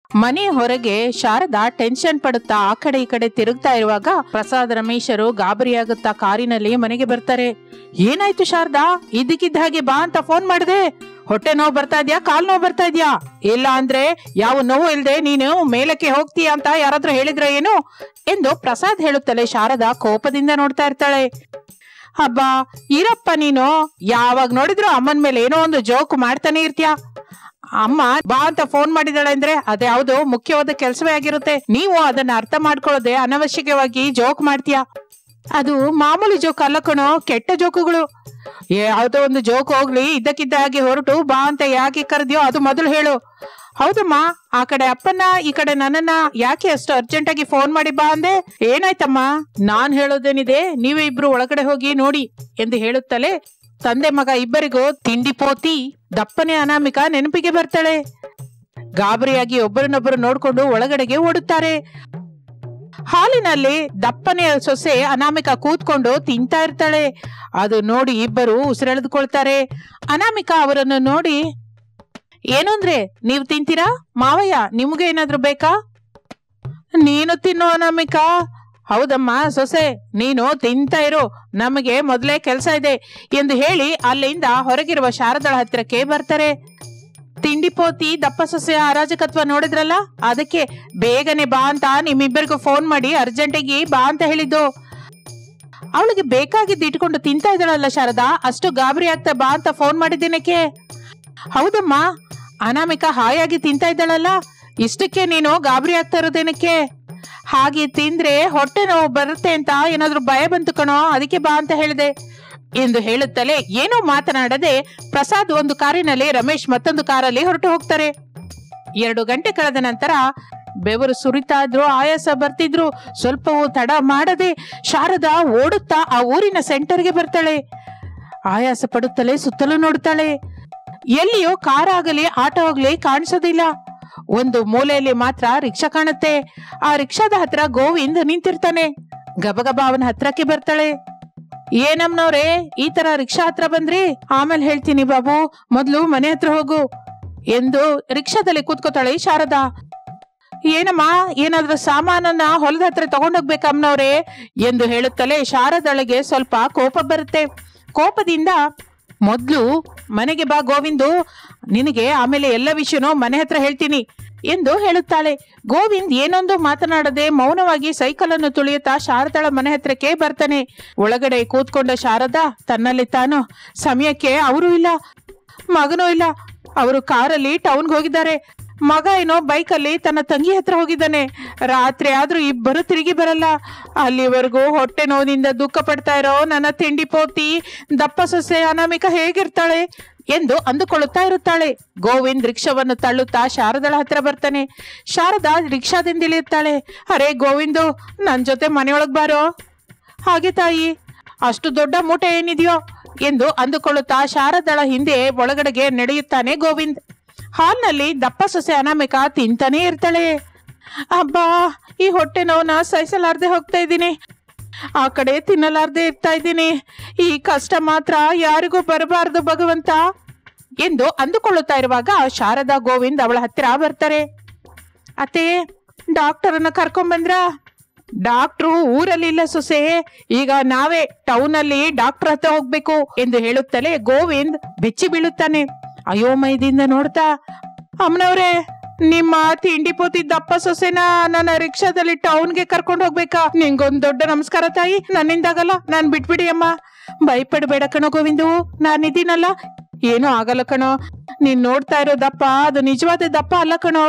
ಮನೆ ಹೊರಗೆ ಶಾರದಾ ಟೆನ್ಷನ್ ಪಡುತ್ತಾ ಆ ಕಡೆ ಈ ಕಡೆ ತಿರುಗ್ತಾ ಇರುವಾಗ ಪ್ರಸಾದ್ ರಮೇಶರು ಗಾಬರಿಯಾಗುತ್ತಾ ಕಾರಿನಲ್ಲಿ ಮನೆಗೆ ಬರ್ತಾರೆ ಏನಾಯ್ತು ಶಾರದಾ ಇದ್ದಕ್ಕಿದ್ದ ಹಾಗೆ ಬಾ ಅಂತ ಫೋನ್ ಮಾಡಿದೆ ಹೊಟ್ಟೆ ನೋವು ಬರ್ತಾ ಇದ್ಯಾ ಕಾಲ್ ನೋವು ಬರ್ತಾ ಇದ್ಯಾ ಇಲ್ಲ ಅಂದ್ರೆ ಯಾವ ನೋವು ಇಲ್ದೆ ನೀನು ಮೇಲಕ್ಕೆ ಹೋಗ್ತೀಯ ಅಂತ ಯಾರಾದ್ರೂ ಹೇಳಿದ್ರ ಏನು ಎಂದು ಪ್ರಸಾದ್ ಹೇಳುತ್ತಲೇ ಶಾರದಾ ಕೋಪದಿಂದ ನೋಡ್ತಾ ಇರ್ತಾಳೆ ಹಬ್ಬ ಇರಪ್ಪ ನೀನು ಯಾವಾಗ ನೋಡಿದ್ರು ಅಮ್ಮನ ಮೇಲೆ ಏನೋ ಒಂದು ಜೋಕ್ ಮಾಡ್ತಾನೆ ಇರ್ತೀಯ ಅಮ್ಮ ಬಾ ಅಂತ ಫೋನ್ ಮಾಡಿದಾಳೆ ಅಂದ್ರೆ ಅದ್ಯಾವುದೋ ಮುಖ್ಯವಾದ ಕೆಲಸವೇ ಆಗಿರುತ್ತೆ ನೀವು ಅದನ್ನ ಅರ್ಥ ಮಾಡ್ಕೊಳ್ಳದೆ ಅನವಶ್ಯಕವಾಗಿ ಜೋಕ್ ಮಾಡ್ತೀಯ ಅದು ಮಾಮೂಲಿ ಜೋಕ್ ಅಲ್ಲ ಕಣೋ ಕೆಟ್ಟ ಜೋಕುಗಳು ಯಾವುದೋ ಒಂದು ಜೋಕ್ ಹೋಗ್ಲಿ ಇದ್ದಕ್ಕಿದ್ದ ಹಾಗೆ ಹೊರಟು ಬಾ ಅಂತ ಯಾಕೆ ಕರೆದ್ಯೋ ಅದು ಮೊದಲು ಹೇಳು ಹೌದಮ್ಮ ಆ ಕಡೆ ಅಪ್ಪನ ಈ ಕಡೆ ನನ್ನನ್ನ ಯಾಕೆ ಅಷ್ಟು ಅರ್ಜೆಂಟ್ ಆಗಿ ಫೋನ್ ಮಾಡಿ ಬಾ ಅಂದೆ ಏನಾಯ್ತಮ್ಮ ನಾನ್ ಹೇಳೋದೇನಿದೆ ನೀವೇ ಇಬ್ರು ಒಳಗಡೆ ಹೋಗಿ ನೋಡಿ ಎಂದು ಹೇಳುತ್ತಲೇ ತಂದೆ ಮಗ ಇಬ್ಬರಿಗೂ ತಿಂಡಿ ಪೋತಿ ದಪ್ಪನೆ ಅನಾಮಿಕ ನೆನಪಿಗೆ ಬರ್ತಾಳೆ ಗಾಬರಿಯಾಗಿ ಒಬ್ಬರನ್ನೊಬ್ಬರು ನೋಡ್ಕೊಂಡು ಒಳಗಡೆಗೆ ಓಡುತ್ತಾರೆ ಹಾಲಿನಲ್ಲಿ ದಪ್ಪನೆ ಸೊಸೆ ಅನಾಮಿಕ ಕೂತ್ಕೊಂಡು ತಿಂತಾ ಇರ್ತಾಳೆ ಅದು ನೋಡಿ ಇಬ್ಬರು ಉಸಿರೆಳೆದುಕೊಳ್ತಾರೆ ಅನಾಮಿಕ ಅವರನ್ನು ನೋಡಿ ಏನು ಅಂದ್ರೆ ನೀವು ತಿಂತೀರಾ ಮಾವಯ್ಯ ನಿಮ್ಗೆ ಏನಾದ್ರೂ ಬೇಕಾ ನೀನು ತಿನ್ನು ಅನಾಮಿಕ ಹೌದಮ್ಮ ಸೊಸೆ ನೀನು ತಿಂತಾ ಇರು ನಮಗೆ ಮೊದಲೇ ಕೆಲಸ ಇದೆ ಎಂದು ಹೇಳಿ ಅಲ್ಲಿಂದ ಹೊರಗಿರುವ ಶಾರದಳ ಹತ್ತಿರಕ್ಕೆ ಬರ್ತಾರೆ ತಿಂಡಿ ಪೋತಿ ದಪ್ಪ ಸೊಸೆಯ ಅರಾಜಕತ್ವ ನೋಡಿದ್ರಲ್ಲ ಅದಕ್ಕೆ ಬೇಗನೆ ಬಾ ಅಂತ ನಿಮ್ಮಿಬ್ಬರಿಗೂ ಫೋನ್ ಮಾಡಿ ಅರ್ಜೆಂಟಾಗಿ ಬಾ ಅಂತ ಹೇಳಿದ್ದು ಅವಳಿಗೆ ಬೇಕಾಗಿದ್ದು ಇಟ್ಕೊಂಡು ತಿಂತಾ ಇದ್ದಾಳಲ್ಲ ಶಾರದಾ ಅಷ್ಟು ಗಾಬರಿ ಆಗ್ತಾ ಬಾ ಅಂತ ಫೋನ್ ಮಾಡಿದ್ದೇನಕ್ಕೆ ಹೌದಮ್ಮ ಅನಾಮಿಕ ಹಾಯಾಗಿ ತಿಂತಾ ಇದ್ದಾಳಲ್ಲ ಇಷ್ಟಕ್ಕೆ ನೀನು ಗಾಬರಿ ಆಗ್ತಾ ಇರೋದೇನಕ್ಕೆ ಹಾಗೆ ತಿಂದ್ರೆ ಹೊಟ್ಟೆ ನೋವು ಬರುತ್ತೆ ಅಂತ ಏನಾದ್ರೂ ಭಯ ಬಂತು ಕಣೋ ಅದಕ್ಕೆ ಬಾ ಅಂತ ಹೇಳಿದೆ ಎಂದು ಹೇಳುತ್ತಲೇ ಏನೂ ಮಾತನಾಡದೆ ಪ್ರಸಾದ್ ಒಂದು ಕಾರಿನಲ್ಲಿ ರಮೇಶ್ ಮತ್ತೊಂದು ಕಾರಲ್ಲಿ ಹೊರಟು ಹೋಗ್ತಾರೆ ಎರಡು ಗಂಟೆ ಕಳೆದ ನಂತರ ಬೆವರು ಸುರಿತಾ ಇದ್ರು ಆಯಾಸ ಬರ್ತಿದ್ರು ಸ್ವಲ್ಪವೂ ತಡ ಮಾಡದೆ ಶಾರದಾ ಓಡುತ್ತಾ ಆ ಊರಿನ ಸೆಂಟರ್ಗೆ ಬರ್ತಾಳೆ ಆಯಾಸ ಪಡುತ್ತಲೇ ಸುತ್ತಲೂ ನೋಡುತ್ತಾಳೆ ಎಲ್ಲಿಯೋ ಕಾರ್ ಆಗಲಿ ಆಟೋ ಆಗಲಿ ಕಾಣಿಸೋದಿಲ್ಲ ಒಂದು ಮೂಲೆಯಲ್ಲಿ ಮಾತ್ರ ರಿಕ್ಷಾ ಕಾಣುತ್ತೆ ಆ ರಿಕ್ಷಾದ ಹತ್ರ ಗೋವಿಂದ್ ನಿಂತಿರ್ತಾನೆ ಗಬಗಬ ಅವನ ಹತ್ರಕ್ಕೆ ಬರ್ತಾಳೆ ಏನಮ್ಮನವ್ರೆ ಈ ತರ ರಿಕ್ಷಾ ಹತ್ರ ಬಂದ್ರಿ ಆಮೇಲೆ ಹೇಳ್ತೀನಿ ಬಾಬು ಮೊದ್ಲು ಮನೆ ಹತ್ರ ಹೋಗು ಎಂದು ರಿಕ್ಷಾದಲ್ಲಿ ಕೂತ್ಕೋತಾಳೆ ಶಾರದಾ ಏನಮ್ಮ ಏನಾದ್ರೂ ಸಾಮಾನನ್ನ ಹೊಲದ ಹತ್ರ ತಗೊಂಡೋಗ್ಬೇಕಮ್ಮನವ್ರೆ ಎಂದು ಹೇಳುತ್ತಲೇ ಶಾರದಳಿಗೆ ಸ್ವಲ್ಪ ಕೋಪ ಬರುತ್ತೆ ಕೋಪದಿಂದ ಮೊದ್ಲು ಮನೆಗೆ ಬಾ ಗೋವಿಂದು ನಿನಗೆ ಆಮೇಲೆ ಎಲ್ಲ ವಿಷಯನೂ ಮನೆ ಹತ್ರ ಹೇಳ್ತೀನಿ ಎಂದು ಹೇಳುತ್ತಾಳೆ ಗೋವಿಂದ್ ಏನೊಂದು ಮಾತನಾಡದೆ ಮೌನವಾಗಿ ಸೈಕಲ್ ಅನ್ನು ತುಳಿಯುತ್ತಾ ಶಾರದಾಳ ಮನೆ ಹತ್ರಕ್ಕೆ ಬರ್ತಾನೆ ಒಳಗಡೆ ಕೂತ್ಕೊಂಡ ಶಾರದಾ ತನ್ನಲ್ಲಿ ತಾನು ಸಮಯಕ್ಕೆ ಅವರು ಇಲ್ಲ ಮಗನೂ ಇಲ್ಲ ಅವರು ಕಾರಲ್ಲಿ ಟೌನ್ಗೆ ಹೋಗಿದ್ದಾರೆ ಮಗ ಏನೋ ಬೈಕಲ್ಲಿ ತನ್ನ ತಂಗಿ ಹತ್ರ ಹೋಗಿದ್ದಾನೆ ರಾತ್ರಿ ಆದ್ರೂ ಇಬ್ಬರು ತಿರುಗಿ ಬರಲ್ಲ ಅಲ್ಲಿವರೆಗೂ ಹೊಟ್ಟೆ ನೋವಿನಿಂದ ದುಃಖ ಪಡ್ತಾ ಇರೋ ನನ್ನ ತಿಂಡಿ ಪೋತಿ ದಪ್ಪ ಸೊಸೆ ಅನಾಮಿಕ ಹೇಗಿರ್ತಾಳೆ ಎಂದು ಅಂದುಕೊಳ್ಳುತ್ತಾ ಇರುತ್ತಾಳೆ ಗೋವಿಂದ್ ರಿಕ್ಷಾವನ್ನು ತಳ್ಳುತ್ತಾ ಶಾರದಳ ಹತ್ರ ಬರ್ತಾನೆ ಶಾರದಾ ರಿಕ್ಷಾದಿಂದ ಇಳಿಯುತ್ತಾಳೆ ಅರೆ ಗೋವಿಂದು ನನ್ ಜೊತೆ ಮನೆಯೊಳಗ್ ಬಾರೋ ಹಾಗೆ ತಾಯಿ ಅಷ್ಟು ದೊಡ್ಡ ಮೂಟೆ ಏನಿದೆಯೋ ಎಂದು ಅಂದುಕೊಳ್ಳುತ್ತಾ ಶಾರದಳ ಹಿಂದೆ ಒಳಗಡೆಗೆ ನಡೆಯುತ್ತಾನೆ ಗೋವಿಂದ್ ಹಾಲ್ನಲ್ಲಿ ದಪ್ಪ ಸೊಸೆ ಅನಾಮಿಕ ತಿಂತಾನೇ ಇರ್ತಾಳೆ ಅಬ್ಬಾ ಈ ಹೊಟ್ಟೆ ನೋವನ್ನ ಸಹಿಸಲಾರ್ದೆ ಹೋಗ್ತಾ ಇದ್ದೀನಿ ಆ ಕಡೆ ತಿನ್ನಲಾರ್ದೆ ಇರ್ತಾ ಇದ್ದೀನಿ ಈ ಕಷ್ಟ ಮಾತ್ರ ಯಾರಿಗೂ ಬರಬಾರದು ಭಗವಂತ ಎಂದು ಅಂದುಕೊಳ್ಳುತ್ತಾ ಇರುವಾಗ ಶಾರದಾ ಗೋವಿಂದ್ ಅವಳ ಹತ್ತಿರ ಬರ್ತಾರೆ ಅತ್ತೆ ಡಾಕ್ಟರನ್ನ ಕರ್ಕೊಂಬಂದ್ರ ಡಾಕ್ಟ್ರು ಊರಲ್ಲಿಲ್ಲ ಸೊಸೆ ಈಗ ನಾವೇ ಟೌನ್ ಅಲ್ಲಿ ಡಾಕ್ಟರ್ ಹತ್ರ ಹೋಗ್ಬೇಕು ಎಂದು ಹೇಳುತ್ತಲೇ ಗೋವಿಂದ್ ಬೆಚ್ಚಿ ಬೀಳುತ್ತಾನೆ ಅಯೋಮಯದಿಂದ ನೋಡ್ತಾ ಅಮ್ಮನವ್ರೆ ನಿಮ್ಮ ತಿಂಡಿ ಪೋತಿ ದಪ್ಪ ಸೊಸೆನ ನನ್ನ ರಿಕ್ಷಾದಲ್ಲಿ ಟೌನ್ಗೆ ಕರ್ಕೊಂಡು ಹೋಗ್ಬೇಕಾ ನಿಂಗೊಂದ್ ದೊಡ್ಡ ನಮಸ್ಕಾರ ತಾಯಿ ನನ್ನಿಂದಾಗಲ್ಲ ನಾನ್ ಬಿಟ್ಬಿಡಿ ಅಮ್ಮ ಭಯಪಡ್ಬೇಡ ಕಣೋ ಗೋವಿಂದು ನಾನಿದ್ದೀನಲ್ಲ ಏನೂ ಆಗಲ್ಲ ಕಣೋ ನೀನ್ ನೋಡ್ತಾ ಇರೋ ದಪ್ಪ ಅದು ನಿಜವಾದ ದಪ್ಪ ಅಲ್ಲ ಕಣೋ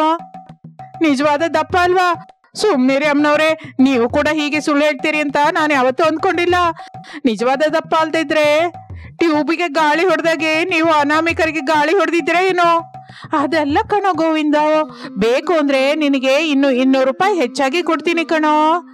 ನಿಜವಾದ ದಪ್ಪ ಅಲ್ವಾ ಸುಮ್ನಿರಿ ಅಮ್ಮನವ್ರೆ ನೀವು ಕೂಡ ಹೀಗೆ ಸುಳ್ಳು ಹೇಳ್ತೀರಿ ಅಂತ ನಾನು ಯಾವತ್ತೂ ಅಂದ್ಕೊಂಡಿಲ್ಲ ನಿಜವಾದ ದಪ್ಪ ಅಲ್ದೇ ಇದ್ರೆ ಟ್ಯೂಬಿಗೆ ಗಾಳಿ ಹೊಡೆದಾಗೆ ನೀವು ಅನಾಮಿಕರಿಗೆ ಗಾಳಿ ಹೊಡೆದಿದ್ರೆ ಏನೋ ಅದೆಲ್ಲ ಕಣೋ ಗೋವಿಂದ ಬೇಕು ಅಂದ್ರೆ ನಿನಗೆ ಇನ್ನು ಇನ್ನೂರು ರೂಪಾಯಿ ಹೆಚ್ಚಾಗಿ ಕೊಡ್ತೀನಿ ಕಣೋ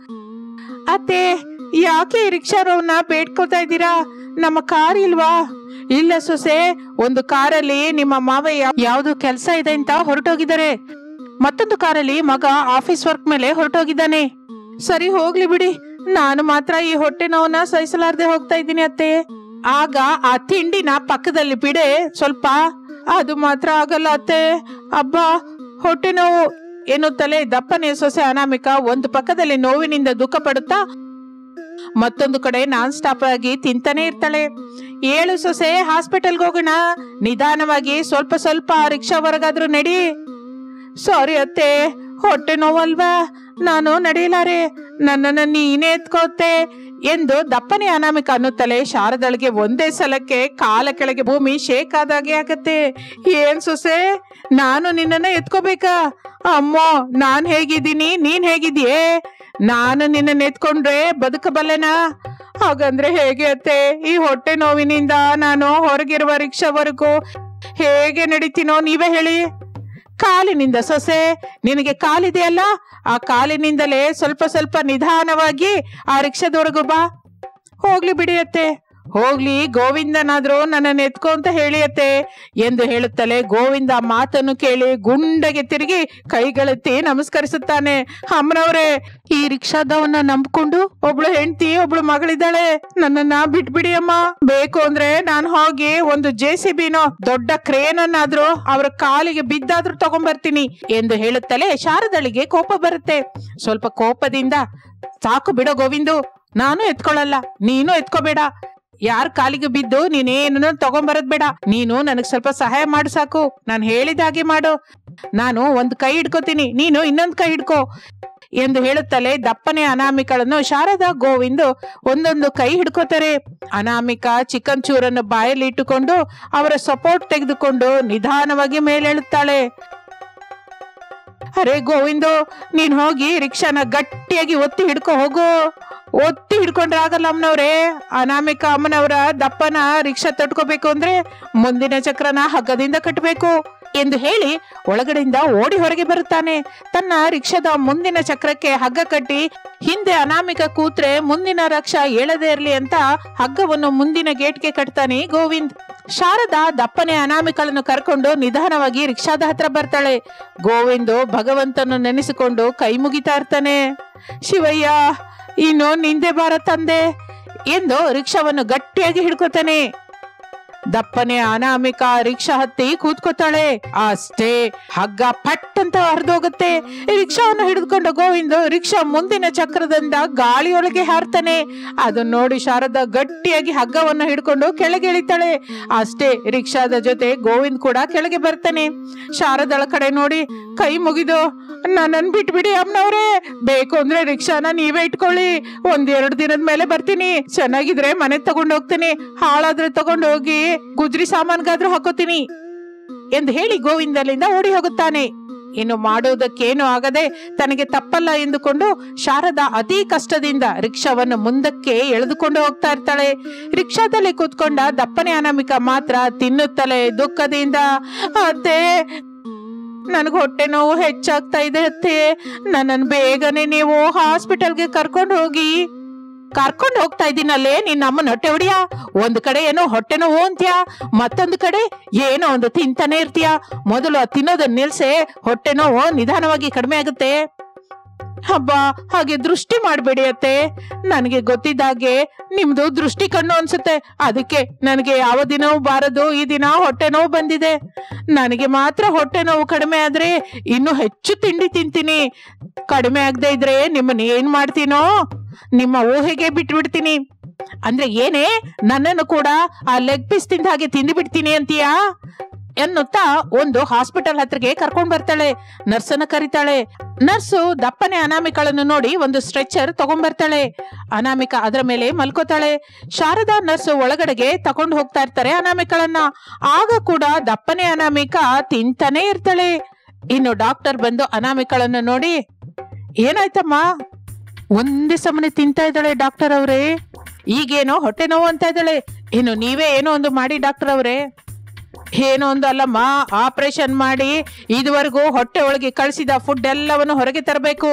ಅತ್ತೆ ಯಾಕೆ ಈ ರಿಕ್ಷಾರವನ್ನ ಬೇಡ್ಕೋತಾ ಇದ್ದೀರಾ ನಮ್ಮ ಕಾರ್ ಇಲ್ವಾ ಇಲ್ಲ ಸೊಸೆ ಒಂದು ಕಾರಲ್ಲಿ ನಿಮ್ಮ ಮಾವಯ್ಯ ಯಾವ್ದು ಕೆಲಸ ಇದೆ ಅಂತ ಹೊರಟೋಗಿದ್ದಾರೆ ಮತ್ತೊಂದು ಕಾರಲ್ಲಿ ಮಗ ಆಫೀಸ್ ವರ್ಕ್ ಮೇಲೆ ಹೊರಟೋಗಿದ್ದಾನೆ ಸರಿ ಹೋಗ್ಲಿ ಬಿಡಿ ನಾನು ಮಾತ್ರ ಈ ಹೊಟ್ಟೆ ನೋವನ್ನ ಸಹಿಸಲಾರ್ದೆ ಹೋಗ್ತಾ ಇದ್ದೀನಿ ಅತ್ತೆ ಆಗ ಆ ತಿಂಡಿನ ಪಕ್ಕದಲ್ಲಿ ಬಿಡೆ ಸ್ವಲ್ಪ ಅದು ಮಾತ್ರ ಆಗಲ್ಲ ಅತ್ತೆ ಅಬ್ಬಾ ಹೊಟ್ಟೆ ನೋವು ಎನ್ನುತ್ತಲೇ ದಪ್ಪನೆಯ ಸೊಸೆ ಅನಾಮಿಕ ಒಂದು ಪಕ್ಕದಲ್ಲಿ ನೋವಿನಿಂದ ದುಃಖ ಪಡುತ್ತಾ ಮತ್ತೊಂದು ಕಡೆ ನಾನ್ ಸ್ಟಾಪ್ ಆಗಿ ತಿಂತಾನೆ ಇರ್ತಾಳೆ ಏಳು ಸೊಸೆ ಹಾಸ್ಪಿಟಲ್ಗೆ ಹೋಗೋಣ ನಿಧಾನವಾಗಿ ಸ್ವಲ್ಪ ಸ್ವಲ್ಪ ರಿಕ್ಷಾ ಹೊರಗಾದ್ರೂ ನಡಿ ಸಾರಿ ಅತ್ತೆ ಹೊಟ್ಟೆ ನೋವಲ್ವಾ ನಾನು ನಡೆಯಲಾರೆ ನನ್ನನ್ನು ನೀನೇ ಎತ್ಕೋತೆ ಎಂದು ದಪ್ಪನೆ ಅನಾಮಿಕ ಅನ್ನುತ್ತಲೇ ಶಾರದಳಿಗೆ ಒಂದೇ ಸಲಕ್ಕೆ ಕಾಲ ಕೆಳಗೆ ಭೂಮಿ ಶೇಕ್ ಆದಾಗೆ ಆಗತ್ತೆ ಏನ್ ಸೊಸೆ ನಾನು ನಿನ್ನನ್ನ ಎತ್ಕೋಬೇಕಾ ಅಮ್ಮೋ ನಾನ್ ಹೇಗಿದ್ದೀನಿ ನೀನ್ ಹೇಗಿದ್ಯೇ ನಾನು ನಿನ್ನನ್ನ ಎತ್ಕೊಂಡ್ರೆ ಬದುಕಬಲ್ಲೆನಾ ಹಾಗಂದ್ರೆ ಹೇಗೆ ಅತ್ತೆ ಈ ಹೊಟ್ಟೆ ನೋವಿನಿಂದ ನಾನು ಹೊರಗಿರುವ ರಿಕ್ಷಾವರೆಗೂ ಹೇಗೆ ನಡೀತೀನೋ ನೀವೇ ಹೇಳಿ ಕಾಲಿನಿಂದ ಸೊಸೆ ನಿನಗೆ ಕಾಲಿದೆಯಲ್ಲ ಆ ಕಾಲಿನಿಂದಲೇ ಸ್ವಲ್ಪ ಸ್ವಲ್ಪ ನಿಧಾನವಾಗಿ ಆ ರಿಕ್ಷಾದವರೆಗೂ ಬಾ ಹೋಗ್ಲಿ ಬಿಡಿಯತ್ತೆ ಹೋಗ್ಲಿ ಗೋವಿಂದನಾದ್ರೂ ನನ್ನನ್ನು ಎತ್ಕೊ ಅಂತ ಹೇಳಿಯತ್ತೆ ಎಂದು ಹೇಳುತ್ತಲೇ ಗೋವಿಂದ ಮಾತನ್ನು ಕೇಳಿ ಗುಂಡಗೆ ತಿರುಗಿ ಕೈಗಳೆತ್ತಿ ನಮಸ್ಕರಿಸುತ್ತಾನೆ ಅಮ್ಮನವ್ರೆ ಈ ರಿಕ್ಷಾದವನ್ನ ನಂಬ್ಕೊಂಡು ಒಬ್ಳು ಹೆಂಡತಿ ಒಬ್ಳು ಮಗಳಿದ್ದಾಳೆ ನನ್ನನ್ನ ಬಿಟ್ಬಿಡಿ ಅಮ್ಮ ಬೇಕು ಅಂದ್ರೆ ನಾನು ಹೋಗಿ ಒಂದು ಜೆ ಸಿ ಬಿನೋ ದೊಡ್ಡ ಕ್ರೇನ್ ಅನ್ನಾದ್ರೂ ಅವರ ಕಾಲಿಗೆ ಬಿದ್ದಾದ್ರೂ ತಗೊಂಡ್ಬರ್ತೀನಿ ಎಂದು ಹೇಳುತ್ತಲೇ ಶಾರದಳಿಗೆ ಕೋಪ ಬರುತ್ತೆ ಸ್ವಲ್ಪ ಕೋಪದಿಂದ ಸಾಕು ಬಿಡೋ ಗೋವಿಂದು ನಾನು ಎತ್ಕೊಳ್ಳಲ್ಲ ನೀನು ಎತ್ಕೋಬೇಡ ಯಾರ ಕಾಲಿಗೆ ಬಿದ್ದು ನೀನೇನು ತಗೊಂಬರದ್ ಬೇಡ ನೀನು ನನಗ್ ಸ್ವಲ್ಪ ಸಹಾಯ ಮಾಡು ಸಾಕು ನಾನು ಹೇಳಿದ ಹಾಗೆ ಮಾಡು ನಾನು ಒಂದ್ ಕೈ ಹಿಡ್ಕೋತೀನಿ ನೀನು ಇನ್ನೊಂದ್ ಕೈ ಹಿಡ್ಕೋ ಎಂದು ಹೇಳುತ್ತಲೇ ದಪ್ಪನೆ ಅನಾಮಿಕಳನ್ನು ಶಾರದಾ ಗೋವಿಂದು ಒಂದೊಂದು ಕೈ ಹಿಡ್ಕೋತಾರೆ ಅನಾಮಿಕ ಚಿಕನ್ ಚೂರನ್ನು ಬಾಯಲ್ಲಿ ಇಟ್ಟುಕೊಂಡು ಅವರ ಸಪೋರ್ಟ್ ತೆಗೆದುಕೊಂಡು ನಿಧಾನವಾಗಿ ಮೇಲೇಳುತ್ತಾಳೆ ಅರೆ ಗೋವಿಂದು ನೀನ್ ಹೋಗಿ ರಿಕ್ಷಾನ ಗಟ್ಟಿಯಾಗಿ ಒತ್ತಿ ಹಿಡ್ಕೊ ಹೋಗು ಒತ್ತಿ ಹಿಡ್ಕೊಂಡ್ರೆ ಆಗಲ್ಲ ಅಮ್ಮನವ್ರೆ ಅನಾಮಿಕ ಅಮ್ಮನವರ ದಪ್ಪನ ರಿಕ್ಷಾ ತಟ್ಕೋಬೇಕು ಅಂದ್ರೆ ಮುಂದಿನ ಚಕ್ರನ ಹಗ್ಗದಿಂದ ಕಟ್ಟಬೇಕು ಎಂದು ಹೇಳಿ ಒಳಗಡೆಯಿಂದ ಓಡಿ ಹೊರಗೆ ಬರುತ್ತಾನೆ ತನ್ನ ರಿಕ್ಷಾದ ಮುಂದಿನ ಚಕ್ರಕ್ಕೆ ಹಗ್ಗ ಕಟ್ಟಿ ಹಿಂದೆ ಅನಾಮಿಕ ಕೂತ್ರೆ ಮುಂದಿನ ರಕ್ಷಾ ಏಳದೇ ಇರ್ಲಿ ಅಂತ ಹಗ್ಗವನ್ನು ಮುಂದಿನ ಗೇಟ್ಗೆ ಕಟ್ತಾನೆ ಗೋವಿಂದ್ ಶಾರದಾ ದಪ್ಪನೆ ಅನಾಮಿಕಳನ್ನು ಕರ್ಕೊಂಡು ನಿಧಾನವಾಗಿ ರಿಕ್ಷಾದ ಹತ್ರ ಬರ್ತಾಳೆ ಗೋವಿಂದು ಭಗವಂತನ ನೆನೆಸಿಕೊಂಡು ಕೈ ಮುಗಿತಾ ಇರ್ತಾನೆ ಶಿವಯ್ಯ ಇನ್ನು ನಿಂದೆ ಬಾರ ತಂದೆ ಎಂದು ರಿಕ್ಷಾವನ್ನು ಗಟ್ಟಿಯಾಗಿ ಹಿಡ್ಕೋತಾನೆ ದಪ್ಪನೆ ಅನಾಮಿಕ ರಿಕ್ಷಾ ಹತ್ತಿ ಕೂತ್ಕೋತಾಳೆ ಅಷ್ಟೇ ಹಗ್ಗ ಪಟ್ ಅಂತ ಹರಿದೋಗುತ್ತೆ ರಿಕ್ಷಾವನ್ನು ಹಿಡಿದುಕೊಂಡ ಗೋವಿಂದ ರಿಕ್ಷಾ ಮುಂದಿನ ಚಕ್ರದಿಂದ ಗಾಳಿಯೊಳಗೆ ಹಾರ್ತಾನೆ ಅದನ್ನ ನೋಡಿ ಶಾರದಾ ಗಟ್ಟಿಯಾಗಿ ಹಗ್ಗವನ್ನು ಹಿಡ್ಕೊಂಡು ಕೆಳಗೆ ಇಳಿತಾಳೆ ಅಷ್ಟೇ ರಿಕ್ಷಾದ ಜೊತೆ ಗೋವಿಂದ್ ಕೂಡ ಕೆಳಗೆ ಬರ್ತಾನೆ ಶಾರದಳ ಕಡೆ ನೋಡಿ ಕೈ ಮುಗಿದು ನನ್ನನ್ ಬಿಟ್ಬಿಡಿ ಅಮ್ಮನವ್ರೆ ಬೇಕು ಅಂದ್ರೆ ರಿಕ್ಷಾನ ನೀವೇ ಇಟ್ಕೊಳ್ಳಿ ಒಂದ್ ಎರಡು ದಿನದ ಮೇಲೆ ಬರ್ತೀನಿ ಚೆನ್ನಾಗಿದ್ರೆ ಮನೆ ತಗೊಂಡು ಹೋಗ್ತೀನಿ ಹಾಳಾದ್ರೆ ತಗೊಂಡು ಹೋಗಿ ಗುಜ್ರಿ ಸಾಮಾನ್ಗಾದ್ರೂ ಹಾಕೋತೀನಿ ಎಂದು ಹೇಳಿ ಗೋವಿಂದಲಿಂದ ಓಡಿ ಹೋಗುತ್ತಾನೆ ಇನ್ನು ಮಾಡುವುದಕ್ಕೇನು ಆಗದೆ ತನಗೆ ತಪ್ಪಲ್ಲ ಎಂದುಕೊಂಡು ಶಾರದಾ ಅತಿ ಕಷ್ಟದಿಂದ ರಿಕ್ಷಾವನ್ನು ಮುಂದಕ್ಕೆ ಎಳೆದುಕೊಂಡು ಹೋಗ್ತಾ ಇರ್ತಾಳೆ ರಿಕ್ಷಾದಲ್ಲಿ ಕೂತ್ಕೊಂಡ ದಪ್ಪನೆ ಅನಾಮಿಕ ಮಾತ್ರ ತಿನ್ನುತ್ತಲೇ ದುಃಖದಿಂದ ಅತ್ತೆ ನನಗೆ ಹೊಟ್ಟೆ ನೋವು ಹೆಚ್ಚಾಗ್ತಾ ಇದೆ ಅತ್ತೆ ನನ್ನನ್ನು ಬೇಗನೆ ನೀವು ಹಾಸ್ಪಿಟಲ್ಗೆ ಕರ್ಕೊಂಡು ಹೋಗಿ ಕರ್ಕೊಂಡು ಹೋಗ್ತಾ ಇದ್ದೀನಲ್ಲೇ ನಿನ್ನ ಅಮ್ಮನ ಹೊಟ್ಟೆ ಹೊಡಿಯ ಒಂದ್ ಕಡೆ ಏನೋ ಹೊಟ್ಟೆ ನೋವು ಅಂತ್ಯ ಮತ್ತೊಂದು ಕಡೆ ಏನೋ ಒಂದು ತಿಂತಾನೆ ಇರ್ತೀಯ ಮೊದಲು ಆ ತಿನ್ನೋದನ್ನ ನಿಲ್ಸೆ ಹೊಟ್ಟೆ ನೋವು ನಿಧಾನವಾಗಿ ಕಡಿಮೆ ಆಗುತ್ತೆ ಹಬ್ಬ ಹಾಗೆ ದೃಷ್ಟಿ ಮಾಡಬೇಡಿ ಅತ್ತೆ ನನಗೆ ಗೊತ್ತಿದ್ದಾಗೆ ನಿಮ್ದು ದೃಷ್ಟಿ ಕಣ್ಣು ಅನ್ಸುತ್ತೆ ಅದಕ್ಕೆ ನನಗೆ ಯಾವ ದಿನವೂ ಬಾರದು ಈ ದಿನ ಹೊಟ್ಟೆ ನೋವು ಬಂದಿದೆ ನನಗೆ ಮಾತ್ರ ಹೊಟ್ಟೆ ನೋವು ಕಡಿಮೆ ಆದ್ರೆ ಇನ್ನು ಹೆಚ್ಚು ತಿಂಡಿ ತಿಂತೀನಿ ಕಡಿಮೆ ಆಗದೆ ಇದ್ರೆ ನಿಮ್ಮನ್ನ ಏನ್ ಮಾಡ್ತೀನೋ ನಿಮ್ಮ ಊಹೆಗೆ ಬಿಟ್ಬಿಡ್ತೀನಿ ಅಂದ್ರೆ ಏನೇ ನನ್ನನ್ನು ಕೂಡ ಆ ಲೆಗ್ ಪೀಸ್ ತಿಂದ ಹಾಗೆ ತಿಂದು ಬಿಡ್ತೀನಿ ಅಂತೀಯಾ ಎನ್ನುತ್ತಾ ಒಂದು ಹಾಸ್ಪಿಟಲ್ ಹತ್ರಗೆ ಕರ್ಕೊಂಡ್ ಬರ್ತಾಳೆ ನರ್ಸನ್ನ ಕರಿತಾಳೆ ನರ್ಸು ದಪ್ಪನೆ ಅನಾಮಿಕಳನ್ನು ನೋಡಿ ಒಂದು ಸ್ಟ್ರೆಚರ್ ತಗೊಂಡ್ಬರ್ತಾಳೆ ಅನಾಮಿಕ ಅದರ ಮೇಲೆ ಮಲ್ಕೋತಾಳೆ ಶಾರದಾ ನರ್ಸು ಒಳಗಡೆಗೆ ತಗೊಂಡು ಹೋಗ್ತಾ ಇರ್ತಾರೆ ಅನಾಮಿಕಳನ್ನ ಆಗ ಕೂಡ ದಪ್ಪನೆ ಅನಾಮಿಕ ತಿಂತಾನೆ ಇರ್ತಾಳೆ ಇನ್ನು ಡಾಕ್ಟರ್ ಬಂದು ಅನಾಮಿಕಳನ್ನು ನೋಡಿ ಏನಾಯ್ತಮ್ಮ ಒಂದೇ ಸಮನೆ ತಿಂತಾ ಇದ್ದಾಳೆ ಡಾಕ್ಟರ್ ಅವರೇ ಈಗೇನೋ ಹೊಟ್ಟೆ ನೋವು ಅಂತ ಇದ್ದಾಳೆ ಇನ್ನು ನೀವೇ ಏನೋ ಒಂದು ಮಾಡಿ ಡಾಕ್ಟರ್ ಅವರೇ ಏನೋ ಒಂದು ಅಲ್ಲಮ್ಮ ಆಪರೇಷನ್ ಮಾಡಿ ಇದುವರೆಗೂ ಹೊಟ್ಟೆ ಒಳಗೆ ಕಳಿಸಿದ ಫುಡ್ ಎಲ್ಲವನ್ನು ಹೊರಗೆ ತರಬೇಕು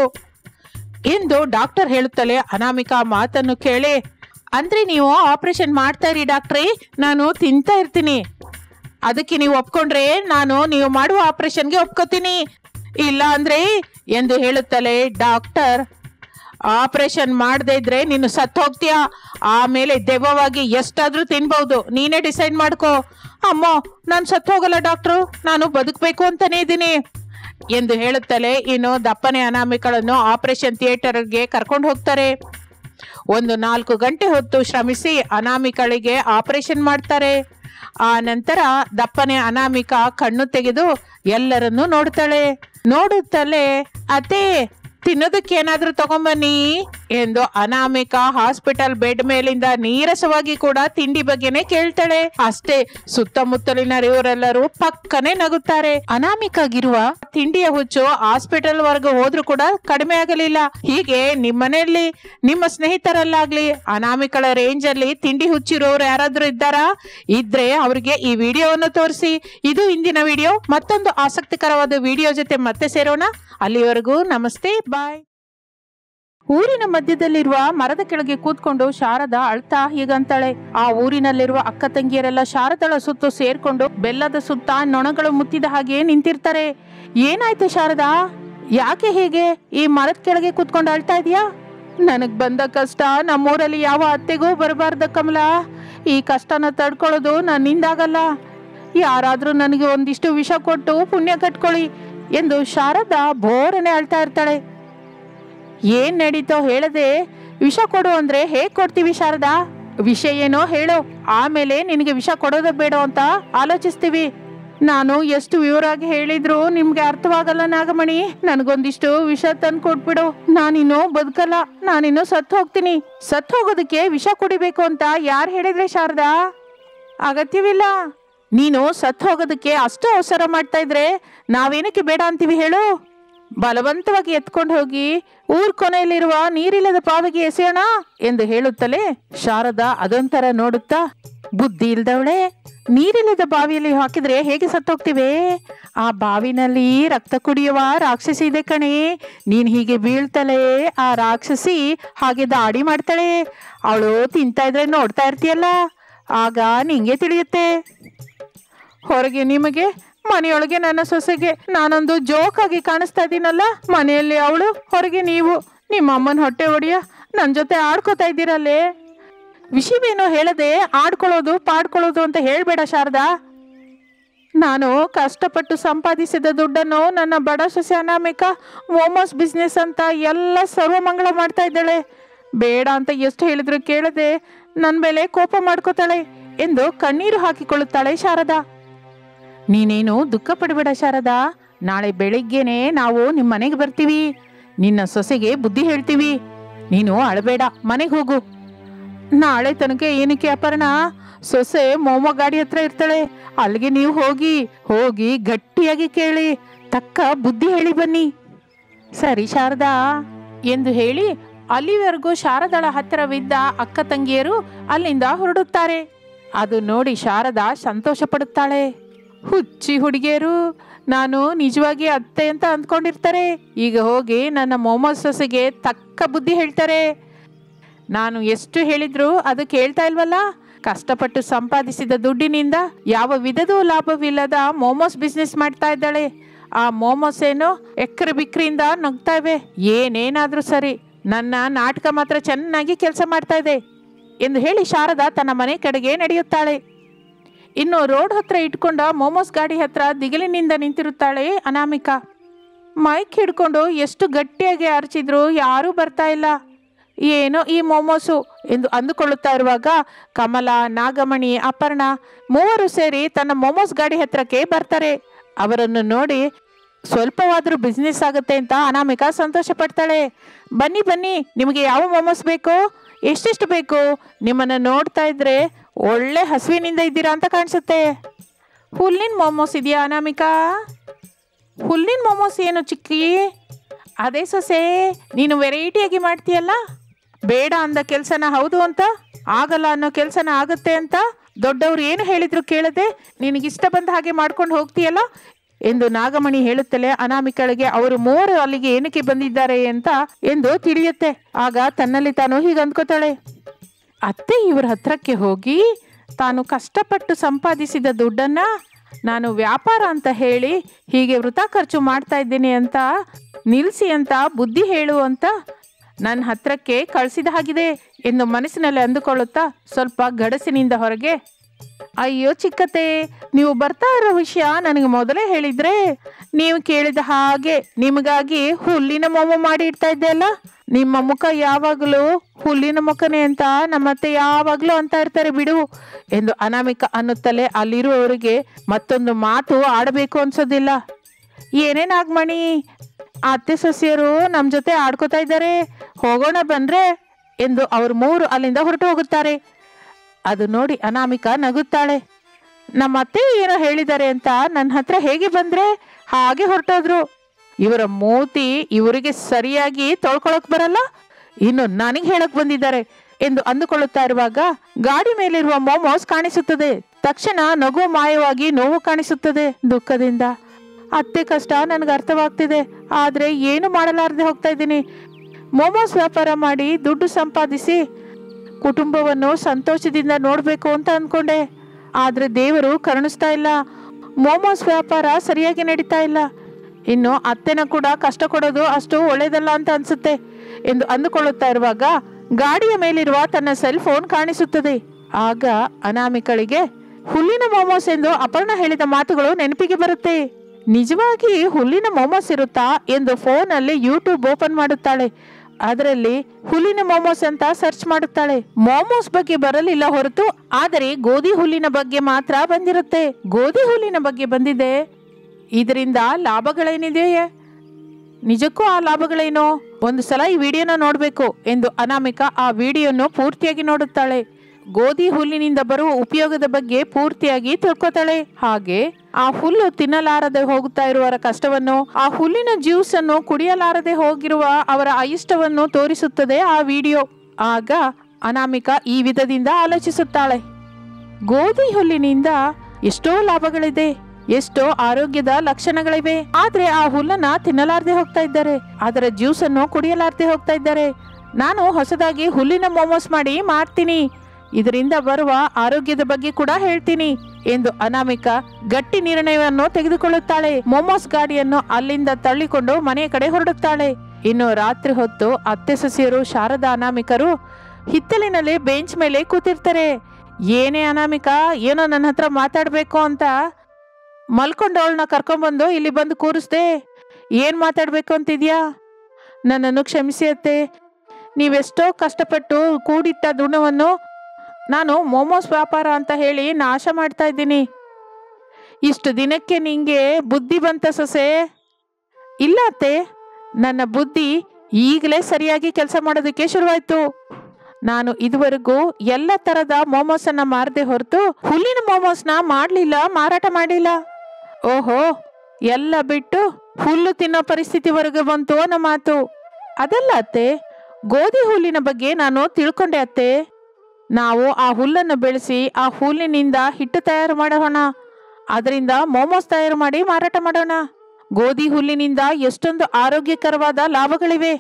ಎಂದು ಡಾಕ್ಟರ್ ಹೇಳುತ್ತಲೇ ಅನಾಮಿಕಾ ಮಾತನ್ನು ಕೇಳಿ ಅಂದ್ರೆ ನೀವು ಆಪರೇಷನ್ ಮಾಡ್ತಾ ಇರಿ ಡಾಕ್ಟ್ರೇ ನಾನು ತಿಂತಾ ಇರ್ತೀನಿ ಅದಕ್ಕೆ ನೀವು ಒಪ್ಕೊಂಡ್ರೆ ನಾನು ನೀವು ಮಾಡುವ ಆಪರೇಷನ್ಗೆ ಒಪ್ಕೋತೀನಿ ಇಲ್ಲ ಅಂದ್ರೆ ಎಂದು ಹೇಳುತ್ತಲೇ ಡಾಕ್ಟರ್ ಆಪರೇಷನ್ ಮಾಡದೇ ಇದ್ರೆ ನೀನು ಸತ್ತು ಹೋಗ್ತೀಯಾ ಆಮೇಲೆ ದೆವ್ವವಾಗಿ ಎಷ್ಟಾದ್ರೂ ತಿನ್ಬಹುದು ನೀನೇ ಡಿಸೈಡ್ ಮಾಡ್ಕೋ ಅಮ್ಮ ನಾನು ಸತ್ತು ಹೋಗಲ್ಲ ಡಾಕ್ಟ್ರು ನಾನು ಬದುಕಬೇಕು ಅಂತಾನೆ ಇದ್ದೀನಿ ಎಂದು ಹೇಳುತ್ತಲೇ ಇನ್ನು ದಪ್ಪನೆ ಅನಾಮಿಕಳನ್ನು ಆಪರೇಷನ್ ಥಿಯೇಟರ್ಗೆ ಕರ್ಕೊಂಡು ಹೋಗ್ತಾರೆ ಒಂದು ನಾಲ್ಕು ಗಂಟೆ ಹೊತ್ತು ಶ್ರಮಿಸಿ ಅನಾಮಿಕಳಿಗೆ ಆಪರೇಷನ್ ಮಾಡ್ತಾರೆ ಆ ನಂತರ ದಪ್ಪನೆ ಅನಾಮಿಕ ಕಣ್ಣು ತೆಗೆದು ಎಲ್ಲರನ್ನೂ ನೋಡ್ತಾಳೆ ನೋಡುತ್ತಲೇ ಅತ್ತೆ ತಿನ್ನೋದಕ್ಕೆ ಏನಾದ್ರೂ ತಗೊಂಬನ್ನಿ ಎಂದು ಅನಾಮಿಕ ಹಾಸ್ಪಿಟಲ್ ಬೆಡ್ ಮೇಲಿಂದ ನೀರಸವಾಗಿ ಕೂಡ ತಿಂಡಿ ಬಗ್ಗೆನೇ ಕೇಳ್ತಾಳೆ ಅಷ್ಟೇ ಸುತ್ತಮುತ್ತಲಿನವರೆಲ್ಲರೂ ಪಕ್ಕನೆ ನಗುತ್ತಾರೆ ಅನಾಮಿಕಾಗಿರುವ ತಿಂಡಿಯ ಹುಚ್ಚು ಹಾಸ್ಪಿಟಲ್ ವರ್ಗ ಹೋದ್ರೂ ಕೂಡ ಕಡಿಮೆ ಆಗಲಿಲ್ಲ ಹೀಗೆ ನಿಮ್ಮನೆಯಲ್ಲಿ ನಿಮ್ಮ ಸ್ನೇಹಿತರಲ್ಲಾಗ್ಲಿ ಅನಾಮಿಕಳ ರೇಂಜ್ ಅಲ್ಲಿ ತಿಂಡಿ ಹುಚ್ಚಿರೋರು ಯಾರಾದ್ರೂ ಇದ್ದಾರಾ ಇದ್ರೆ ಅವ್ರಿಗೆ ಈ ವಿಡಿಯೋವನ್ನು ತೋರಿಸಿ ಇದು ಇಂದಿನ ವಿಡಿಯೋ ಮತ್ತೊಂದು ಆಸಕ್ತಿಕರವಾದ ವಿಡಿಯೋ ಜೊತೆ ಮತ್ತೆ ಸೇರೋಣ ಅಲ್ಲಿವರೆಗೂ ನಮಸ್ತೆ ಬಾಯ್ ಊರಿನ ಮಧ್ಯದಲ್ಲಿರುವ ಮರದ ಕೆಳಗೆ ಕೂತ್ಕೊಂಡು ಶಾರದಾ ಅಳ್ತಾ ಹೀಗಂತಾಳೆ ಆ ಊರಿನಲ್ಲಿರುವ ಅಕ್ಕ ತಂಗಿಯರೆಲ್ಲ ಶಾರದಳ ಸುತ್ತು ಸೇರ್ಕೊಂಡು ಬೆಲ್ಲದ ಸುತ್ತ ನೊಣಗಳು ಮುತ್ತಿದ ಹಾಗೆ ನಿಂತಿರ್ತಾರೆ ಏನಾಯ್ತು ಶಾರದಾ ಯಾಕೆ ಹೀಗೆ ಈ ಮರದ ಕೆಳಗೆ ಕೂತ್ಕೊಂಡು ಅಳ್ತಾ ಇದೀಯಾ ನನಗ್ ಬಂದ ಕಷ್ಟ ನಮ್ಮೂರಲ್ಲಿ ಯಾವ ಅತ್ತೆಗೂ ಬರಬಾರ್ದ ಕಮಲ ಈ ಕಷ್ಟನ ತಡ್ಕೊಳ್ಳೋದು ನನ್ನಿಂದಾಗಲ್ಲ ಯಾರಾದ್ರೂ ನನಗೆ ಒಂದಿಷ್ಟು ವಿಷ ಕೊಟ್ಟು ಪುಣ್ಯ ಕಟ್ಕೊಳ್ಳಿ ಎಂದು ಶಾರದಾ ಬೋರನೆ ಅಳ್ತಾ ಇರ್ತಾಳೆ ಏನ್ ನಡೀತೋ ಹೇಳದೆ ವಿಷ ಕೊಡು ಅಂದ್ರೆ ಹೇಗ್ ಕೊಡ್ತೀವಿ ಶಾರದಾ ವಿಷಯ ಏನೋ ಹೇಳು ಆಮೇಲೆ ನಿನಗೆ ವಿಷ ಕೊಡೋದ ಬೇಡ ಅಂತ ಆಲೋಚಿಸ್ತೀವಿ ನಾನು ಎಷ್ಟು ವಿವರವಾಗಿ ಹೇಳಿದ್ರು ನಿಮ್ಗೆ ಅರ್ಥವಾಗಲ್ಲ ನಾಗಮಣಿ ನನಗೊಂದಿಷ್ಟು ವಿಷ ತಂದು ಕೊಟ್ಬಿಡು ನಾನಿನ್ನು ಬದುಕಲ್ಲ ನಾನಿನ್ನು ಸತ್ತು ಹೋಗ್ತೀನಿ ಸತ್ತು ಹೋಗೋದಕ್ಕೆ ವಿಷ ಕುಡಿಬೇಕು ಅಂತ ಯಾರು ಹೇಳಿದ್ರೆ ಶಾರದಾ ಅಗತ್ಯವಿಲ್ಲ ನೀನು ಸತ್ತು ಹೋಗೋದಕ್ಕೆ ಅಷ್ಟು ಅವಸರ ಮಾಡ್ತಾ ಇದ್ರೆ ನಾವೇನಕ್ಕೆ ಬೇಡ ಅಂತೀವಿ ಹೇಳು ಬಲವಂತವಾಗಿ ಎತ್ಕೊಂಡು ಹೋಗಿ ಊರ್ ಕೊನೆಯಲ್ಲಿರುವ ನೀರಿಲ್ಲದ ಬಾವಿಗೆ ಎಸೆಯೋಣ ಎಂದು ಹೇಳುತ್ತಲೇ ಶಾರದಾ ಅದೊಂಥರ ನೋಡುತ್ತಾ ಬುದ್ಧಿ ಇಲ್ದವಳೆ ನೀರಿಲ್ಲದ ಬಾವಿಯಲ್ಲಿ ಹಾಕಿದ್ರೆ ಹೇಗೆ ಸತ್ತೋಗ್ತಿವೆ ಆ ಬಾವಿನಲ್ಲಿ ರಕ್ತ ಕುಡಿಯುವ ರಾಕ್ಷಸಿ ಇದೆ ಕಣೆ ನೀನ್ ಹೀಗೆ ಬೀಳ್ತಲೇ ಆ ರಾಕ್ಷಸಿ ಹಾಗೆ ದಾಡಿ ಮಾಡ್ತಾಳೆ ಅವಳು ತಿಂತಾ ಇದ್ರೆ ನೋಡ್ತಾ ಇರ್ತೀಯಲ್ಲ ಆಗ ನಿಂಗೆ ತಿಳಿಯುತ್ತೆ ಹೊರಗೆ ನಿಮಗೆ ಮನೆಯೊಳಗೆ ನನ್ನ ಸೊಸೆಗೆ ನಾನೊಂದು ಜೋಕ್ ಆಗಿ ಕಾಣಿಸ್ತಾ ಇದ್ದೀನಲ್ಲ ಮನೆಯಲ್ಲಿ ಅವಳು ಹೊರಗೆ ನೀವು ನಿಮ್ಮ ಅಮ್ಮನ ಹೊಟ್ಟೆ ಒಡೆಯ ನನ್ನ ಜೊತೆ ಆಡ್ಕೋತಾ ಇದ್ದೀರಲ್ಲೇ ವಿಷಯವೇನೋ ಹೇಳದೆ ಆಡ್ಕೊಳ್ಳೋದು ಪಾಡ್ಕೊಳ್ಳೋದು ಅಂತ ಹೇಳ್ಬೇಡ ಶಾರದಾ ನಾನು ಕಷ್ಟಪಟ್ಟು ಸಂಪಾದಿಸಿದ ದುಡ್ಡನ್ನು ನನ್ನ ಬಡ ಸೊಸೆ ಅನಾಮಿಕ ಮೋಮೋಸ್ ಬಿಸ್ನೆಸ್ ಅಂತ ಎಲ್ಲ ಸರ್ವಮಂಗಳ ಮಾಡ್ತಾ ಇದ್ದಾಳೆ ಬೇಡ ಅಂತ ಎಷ್ಟು ಹೇಳಿದ್ರು ಕೇಳದೆ ನನ್ನ ಮೇಲೆ ಕೋಪ ಮಾಡ್ಕೋತಾಳೆ ಎಂದು ಕಣ್ಣೀರು ಹಾಕಿಕೊಳ್ಳುತ್ತಾಳೆ ಶಾರದಾ ನೀನೇನು ದುಃಖ ಪಡಬೇಡ ಶಾರದಾ ನಾಳೆ ಬೆಳಿಗ್ಗೆನೆ ನಾವು ನಿಮ್ಮ ಮನೆಗೆ ಬರ್ತೀವಿ ನಿನ್ನ ಸೊಸೆಗೆ ಬುದ್ಧಿ ಹೇಳ್ತೀವಿ ನೀನು ಅಳಬೇಡ ಮನೆಗೆ ಹೋಗು ನಾಳೆ ತನಕ ಏನಕ್ಕೆ ಅಪರ್ಣ ಸೊಸೆ ಮೊಮ್ಮ ಗಾಡಿ ಹತ್ರ ಇರ್ತಾಳೆ ಅಲ್ಲಿಗೆ ನೀವು ಹೋಗಿ ಹೋಗಿ ಗಟ್ಟಿಯಾಗಿ ಕೇಳಿ ತಕ್ಕ ಬುದ್ಧಿ ಹೇಳಿ ಬನ್ನಿ ಸರಿ ಶಾರದಾ ಎಂದು ಹೇಳಿ ಅಲ್ಲಿವರೆಗೂ ಶಾರದಳ ಹತ್ತಿರವಿದ್ದ ಅಕ್ಕ ತಂಗಿಯರು ಅಲ್ಲಿಂದ ಹೊರಡುತ್ತಾರೆ ಅದು ನೋಡಿ ಶಾರದಾ ಸಂತೋಷ ಪಡುತ್ತಾಳೆ ಹುಚ್ಚಿ ಹುಡುಗಿಯರು ನಾನು ನಿಜವಾಗಿ ಅತ್ತೆ ಅಂತ ಅಂದ್ಕೊಂಡಿರ್ತಾರೆ ಈಗ ಹೋಗಿ ನನ್ನ ಮೊಮ್ಮದ್ ಸೊಸೆಗೆ ತಕ್ಕ ಬುದ್ಧಿ ಹೇಳ್ತಾರೆ ನಾನು ಎಷ್ಟು ಹೇಳಿದ್ರು ಅದು ಕೇಳ್ತಾ ಇಲ್ವಲ್ಲ ಕಷ್ಟಪಟ್ಟು ಸಂಪಾದಿಸಿದ ದುಡ್ಡಿನಿಂದ ಯಾವ ವಿಧದೂ ಲಾಭವಿಲ್ಲದ ಮೋಮೋಸ್ ಬಿಸ್ನೆಸ್ ಮಾಡ್ತಾ ಇದ್ದಾಳೆ ಆ ಮೋಮೋಸ್ ಏನು ಎಕ್ಕರೆ ಬಿಕ್ರಿಯಿಂದ ನುಗ್ತಾ ಇವೆ ಏನೇನಾದ್ರೂ ಸರಿ ನನ್ನ ನಾಟಕ ಮಾತ್ರ ಚೆನ್ನಾಗಿ ಕೆಲಸ ಮಾಡ್ತಾ ಇದೆ ಎಂದು ಹೇಳಿ ಶಾರದಾ ತನ್ನ ಮನೆ ಕಡೆಗೆ ನಡೆಯುತ್ತಾಳೆ ಇನ್ನು ರೋಡ್ ಹತ್ರ ಇಟ್ಕೊಂಡ ಮೋಮೋಸ್ ಗಾಡಿ ಹತ್ರ ದಿಗಿಲಿನಿಂದ ನಿಂತಿರುತ್ತಾಳೆ ಅನಾಮಿಕಾ ಮೈಕ್ ಹಿಡ್ಕೊಂಡು ಎಷ್ಟು ಗಟ್ಟಿಯಾಗಿ ಅರಚಿದ್ರು ಯಾರೂ ಬರ್ತಾ ಇಲ್ಲ ಏನೋ ಈ ಮೋಮೋಸು ಎಂದು ಅಂದುಕೊಳ್ಳುತ್ತಾ ಇರುವಾಗ ಕಮಲ ನಾಗಮಣಿ ಅಪರ್ಣ ಮೂವರು ಸೇರಿ ತನ್ನ ಮೋಮೋಸ್ ಗಾಡಿ ಹತ್ರಕ್ಕೆ ಬರ್ತಾರೆ ಅವರನ್ನು ನೋಡಿ ಸ್ವಲ್ಪವಾದರೂ ಬಿಸ್ನೆಸ್ ಆಗುತ್ತೆ ಅಂತ ಅನಾಮಿಕಾ ಸಂತೋಷ ಪಡ್ತಾಳೆ ಬನ್ನಿ ಬನ್ನಿ ನಿಮಗೆ ಯಾವ ಮೋಮೋಸ್ ಬೇಕು ಎಷ್ಟೆಷ್ಟು ಬೇಕು ನಿಮ್ಮನ್ನು ನೋಡ್ತಾ ಇದ್ರೆ ಒಳ್ಳೆ ಹಸುವಿನಿಂದ ಇದ್ದೀರಾ ಅಂತ ಕಾಣಿಸುತ್ತೆ ಹುಲ್ಲಿನ ಮೋಮೋಸ್ ಇದೆಯಾ ಅನಾಮಿಕಾ ಹುಲ್ಲಿನ ಮೋಮೋಸ್ ಏನು ಚಿಕ್ಕಿ ಅದೇ ಸೊಸೆ ನೀನು ವೆರೈಟಿಯಾಗಿ ಮಾಡ್ತೀಯಲ್ಲ ಬೇಡ ಅಂದ ಕೆಲಸನ ಹೌದು ಅಂತ ಆಗಲ್ಲ ಅನ್ನೋ ಕೆಲಸನ ಆಗುತ್ತೆ ಅಂತ ದೊಡ್ಡವ್ರು ಏನು ಹೇಳಿದ್ರು ಕೇಳದೆ ನಿನಗಿಷ್ಟ ಬಂದ ಹಾಗೆ ಮಾಡ್ಕೊಂಡು ಹೋಗ್ತೀಯಲ್ಲ ಎಂದು ನಾಗಮಣಿ ಹೇಳುತ್ತಲೇ ಅನಾಮಿಕಳಿಗೆ ಅವರು ಮೂವರು ಅಲ್ಲಿಗೆ ಏನಕ್ಕೆ ಬಂದಿದ್ದಾರೆ ಅಂತ ಎಂದು ತಿಳಿಯುತ್ತೆ ಆಗ ತನ್ನಲ್ಲಿ ತಾನು ಹೀಗೆ ಅಂದ್ಕೋತಾಳೆ ಅತ್ತೆ ಇವ್ರ ಹತ್ರಕ್ಕೆ ಹೋಗಿ ತಾನು ಕಷ್ಟಪಟ್ಟು ಸಂಪಾದಿಸಿದ ದುಡ್ಡನ್ನ ನಾನು ವ್ಯಾಪಾರ ಅಂತ ಹೇಳಿ ಹೀಗೆ ವೃಥ ಖರ್ಚು ಮಾಡ್ತಾ ಇದ್ದೀನಿ ಅಂತ ನಿಲ್ಲಿಸಿ ಅಂತ ಬುದ್ಧಿ ಹೇಳು ಅಂತ ನನ್ನ ಹತ್ರಕ್ಕೆ ಕಳಿಸಿದ ಹಾಗಿದೆ ಎಂದು ಮನಸ್ಸಿನಲ್ಲಿ ಅಂದುಕೊಳ್ಳುತ್ತಾ ಸ್ವಲ್ಪ ಗಡಸಿನಿಂದ ಹೊರಗೆ ಅಯ್ಯೋ ಚಿಕ್ಕತೆ ನೀವು ಬರ್ತಾ ಇರೋ ವಿಷಯ ನನಗೆ ಮೊದಲೇ ಹೇಳಿದ್ರೆ ನೀವು ಕೇಳಿದ ಹಾಗೆ ನಿಮಗಾಗಿ ಹುಲ್ಲಿನ ಮೊಮ್ಮ ಮಾಡಿ ಇಡ್ತಾ ಇದ್ದೆ ಅಲ್ಲ ನಿಮ್ಮ ಮುಖ ಯಾವಾಗಲೂ ಹುಲ್ಲಿನ ಮುಖನೇ ಅಂತ ನಮ್ಮತ್ತೆ ಯಾವಾಗಲೂ ಅಂತ ಇರ್ತಾರೆ ಬಿಡು ಎಂದು ಅನಾಮಿಕ ಅನ್ನುತ್ತಲೇ ಅಲ್ಲಿರುವವರಿಗೆ ಮತ್ತೊಂದು ಮಾತು ಆಡಬೇಕು ಅನ್ಸೋದಿಲ್ಲ ಏನೇ ನಾಗಮಣಿ ಅತ್ತೆ ಸೊಸೆಯರು ನಮ್ಮ ಜೊತೆ ಆಡ್ಕೋತಾ ಇದ್ದಾರೆ ಹೋಗೋಣ ಬನ್ರೆ ಎಂದು ಅವರು ಮೂರು ಅಲ್ಲಿಂದ ಹೊರಟು ಹೋಗುತ್ತಾರೆ ಅದು ನೋಡಿ ಅನಾಮಿಕ ನಗುತ್ತಾಳೆ ನಮ್ಮ ಅತ್ತೆ ಏನೋ ಹೇಳಿದ್ದಾರೆ ಅಂತ ನನ್ನ ಹತ್ರ ಹೇಗೆ ಬಂದ್ರೆ ಹಾಗೆ ಹೊರಟೋದ್ರು ಇವರ ಮೂತಿ ಇವರಿಗೆ ಸರಿಯಾಗಿ ತೊಳ್ಕೊಳಕ್ ಬರಲ್ಲ ಇನ್ನು ನನಗೆ ಹೇಳಕ್ ಬಂದಿದ್ದಾರೆ ಎಂದು ಅಂದುಕೊಳ್ಳುತ್ತಾ ಇರುವಾಗ ಗಾಡಿ ಮೇಲಿರುವ ಮೋಮೋಸ್ ಕಾಣಿಸುತ್ತದೆ ತಕ್ಷಣ ನಗು ಮಾಯವಾಗಿ ನೋವು ಕಾಣಿಸುತ್ತದೆ ದುಃಖದಿಂದ ಅತ್ತೆ ಕಷ್ಟ ನನಗೆ ಅರ್ಥವಾಗ್ತಿದೆ ಆದ್ರೆ ಏನು ಮಾಡಲಾರದೆ ಹೋಗ್ತಾ ಇದ್ದೀನಿ ಮೋಮೋಸ್ ವ್ಯಾಪಾರ ಮಾಡಿ ದುಡ್ಡು ಸಂಪಾದಿಸಿ ಕುಟುಂಬವನ್ನು ಸಂತೋಷದಿಂದ ನೋಡಬೇಕು ಅಂತ ಅನ್ಕೊಂಡೆ ಆದ್ರೆ ದೇವರು ಕರುಣಿಸ್ತಾ ಇಲ್ಲ ಮೋಮೋಸ್ ವ್ಯಾಪಾರ ಸರಿಯಾಗಿ ನಡೀತಾ ಇಲ್ಲ ಇನ್ನು ಅತ್ತೆನ ಕೂಡ ಕಷ್ಟ ಕೊಡೋದು ಅಷ್ಟು ಒಳ್ಳೇದಲ್ಲ ಅಂತ ಅನ್ಸುತ್ತೆ ಎಂದು ಅಂದುಕೊಳ್ಳುತ್ತಾ ಇರುವಾಗ ಗಾಡಿಯ ಮೇಲಿರುವ ತನ್ನ ಸೆಲ್ ಫೋನ್ ಕಾಣಿಸುತ್ತದೆ ಆಗ ಅನಾಮಿಕಳಿಗೆ ಹುಲ್ಲಿನ ಮೋಮೋಸ್ ಎಂದು ಅಪರ್ಣ ಹೇಳಿದ ಮಾತುಗಳು ನೆನಪಿಗೆ ಬರುತ್ತೆ ನಿಜವಾಗಿ ಹುಲ್ಲಿನ ಮೋಮೋಸ್ ಇರುತ್ತಾ ಎಂದು ಫೋನಲ್ಲಿ ಯೂಟ್ಯೂಬ್ ಓಪನ್ ಮಾಡುತ್ತಾಳೆ ಅದರಲ್ಲಿ ಹುಲ್ಲಿನ ಮೋಮೋಸ್ ಅಂತ ಸರ್ಚ್ ಮಾಡುತ್ತಾಳೆ ಮೋಮೋಸ್ ಬಗ್ಗೆ ಬರಲಿಲ್ಲ ಹೊರತು ಆದರೆ ಗೋಧಿ ಹುಲ್ಲಿನ ಬಗ್ಗೆ ಮಾತ್ರ ಬಂದಿರುತ್ತೆ ಗೋಧಿ ಹುಲ್ಲಿನ ಬಗ್ಗೆ ಬಂದಿದೆ ಇದರಿಂದ ಲಾಭಗಳೇನಿದೆಯೇ ನಿಜಕ್ಕೂ ಆ ಲಾಭಗಳೇನು ಒಂದು ಸಲ ಈ ವಿಡಿಯೋನ ನೋಡಬೇಕು ಎಂದು ಅನಾಮಿಕ ಆ ವಿಡಿಯೋನು ಪೂರ್ತಿಯಾಗಿ ನೋಡುತ್ತಾಳೆ ಗೋಧಿ ಹುಲ್ಲಿನಿಂದ ಬರುವ ಉಪಯೋಗದ ಬಗ್ಗೆ ಪೂರ್ತಿಯಾಗಿ ತಿಳ್ಕೊತಾಳೆ ಹಾಗೆ ಆ ಹುಲ್ಲು ತಿನ್ನಲಾರದೆ ಹೋಗುತ್ತಾ ಇರುವವರ ಕಷ್ಟವನ್ನು ಆ ಹುಲ್ಲಿನ ಜ್ಯೂಸ್ ಅನ್ನು ಕುಡಿಯಲಾರದೆ ಹೋಗಿರುವ ಅವರ ಅಯಿಷ್ಟವನ್ನು ತೋರಿಸುತ್ತದೆ ಆ ವಿಡಿಯೋ ಆಗ ಅನಾಮಿಕ ಈ ವಿಧದಿಂದ ಆಲೋಚಿಸುತ್ತಾಳೆ ಗೋಧಿ ಹುಲ್ಲಿನಿಂದ ಎಷ್ಟೋ ಲಾಭಗಳಿದೆ ಎಷ್ಟೋ ಆರೋಗ್ಯದ ಲಕ್ಷಣಗಳಿವೆ ಆದ್ರೆ ಆ ಹುಲ್ಲನ್ನ ತಿನ್ನಲಾರದೆ ಹೋಗ್ತಾ ಇದ್ದಾರೆ ಅದರ ಜ್ಯೂಸ್ ಅನ್ನು ಕುಡಿಯಲಾರದೆ ಹೋಗ್ತಾ ಇದ್ದಾರೆ ನಾನು ಹೊಸದಾಗಿ ಹುಲ್ಲಿನ ಮೋಮೋಸ್ ಮಾಡಿ ಮಾಡ್ತೀನಿ ಇದರಿಂದ ಬರುವ ಆರೋಗ್ಯದ ಬಗ್ಗೆ ಕೂಡ ಹೇಳ್ತೀನಿ ಎಂದು ಅನಾಮಿಕ ಗಟ್ಟಿ ನಿರ್ಣಯವನ್ನು ತೆಗೆದುಕೊಳ್ಳುತ್ತಾಳೆ ಮೋಮೋಸ್ ಗಾಡಿಯನ್ನು ಅಲ್ಲಿಂದ ತಳ್ಳಿಕೊಂಡು ಮನೆಯ ಕಡೆ ಹೊರಡುತ್ತಾಳೆ ಇನ್ನು ರಾತ್ರಿ ಹೊತ್ತು ಅತ್ತೆ ಸೊಸೆಯರು ಶಾರದಾ ಅನಾಮಿಕರು ಹಿತ್ತಲಿನಲ್ಲಿ ಬೆಂಚ್ ಮೇಲೆ ಕೂತಿರ್ತಾರೆ ಏನೇ ಅನಾಮಿಕ ಏನೋ ನನ್ನ ಹತ್ರ ಮಾತಾಡ್ಬೇಕು ಅಂತ ಮಲ್ಕೊಂಡವಳನ್ನ ಕರ್ಕೊಂಬಂದು ಇಲ್ಲಿ ಬಂದು ಕೂರಿಸ್ದೆ ಏನ್ ಮಾತಾಡ್ಬೇಕು ಅಂತಿದ್ಯಾ ನನ್ನನ್ನು ಕ್ಷಮಿಸಿ ಅತ್ತೆ ನೀವೆಷ್ಟೋ ಕಷ್ಟಪಟ್ಟು ಕೂಡಿಟ್ಟ ದುಣವನ್ನು ನಾನು ಮೋಮೋಸ್ ವ್ಯಾಪಾರ ಅಂತ ಹೇಳಿ ನಾಶ ಮಾಡ್ತಾ ಇದ್ದೀನಿ ಇಷ್ಟು ದಿನಕ್ಕೆ ನಿಂಗೆ ಬುದ್ಧಿ ಬಂತ ಸೊಸೆ ಇಲ್ಲ ಅತ್ತೆ ನನ್ನ ಬುದ್ಧಿ ಈಗಲೇ ಸರಿಯಾಗಿ ಕೆಲಸ ಮಾಡೋದಕ್ಕೆ ಶುರುವಾಯ್ತು ನಾನು ಇದುವರೆಗೂ ಎಲ್ಲ ತರದ ಮೋಮೋಸ್ ಅನ್ನ ಮಾರದೆ ಹೊರತು ಹುಲ್ಲಿನ ಮೋಮೋಸ್ನ ಮಾಡ್ಲಿಲ್ಲ ಮಾರಾಟ ಮಾಡಿಲ್ಲ ಓಹೋ ಎಲ್ಲ ಬಿಟ್ಟು ಹುಲ್ಲು ತಿನ್ನೋ ಪರಿಸ್ಥಿತಿವರೆಗೆ ಬಂತು ಅನ್ನೋ ಮಾತು ಅದಲ್ಲ ಅತ್ತೆ ಗೋಧಿ ಹುಲ್ಲಿನ ಬಗ್ಗೆ ನಾನು ತಿಳ್ಕೊಂಡೆ ಅತ್ತೆ ನಾವು ಆ ಹುಲ್ಲನ್ನು ಬೆಳೆಸಿ ಆ ಹುಲ್ಲಿನಿಂದ ಹಿಟ್ಟು ತಯಾರು ಮಾಡೋಣ ಅದರಿಂದ ಮೋಮೋಸ್ ತಯಾರು ಮಾಡಿ ಮಾರಾಟ ಮಾಡೋಣ ಗೋಧಿ ಹುಲ್ಲಿನಿಂದ ಎಷ್ಟೊಂದು ಆರೋಗ್ಯಕರವಾದ ಲಾಭಗಳಿವೆ